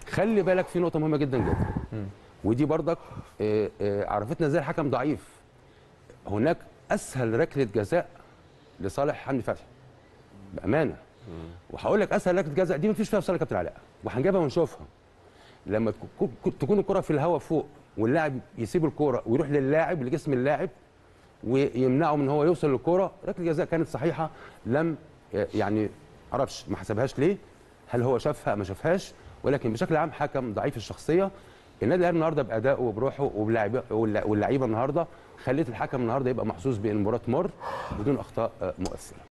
خلي بالك في نقطه مهمه جدا جدا ودي برضك آه، آه، عرفتنا ازاي الحكم ضعيف هناك اسهل ركله جزاء لصالح حمدي فتحي بامانه وهقول لك اسهل ركله جزاء دي مفيش فيها صالح كابتن علاء وهنجيبها ونشوفها لما تكون- تكون الكره في الهواء فوق واللاعب يسيب الكره ويروح للاعب لجسم اللاعب ويمنعه من هو يوصل للكره ركله جزاء كانت صحيحه لم يعني معرفش ما حسبهاش ليه هل هو شافها ما شافهاش ولكن بشكل عام حكم ضعيف الشخصيه النادي الاهلي النهارده بادائه وبروحه وبلاعيبه واللع- واللعيبه النهارده خلت الحكم النهارده يبقى محظوظ بان المباراه تمر بدون اخطاء آه، مؤثره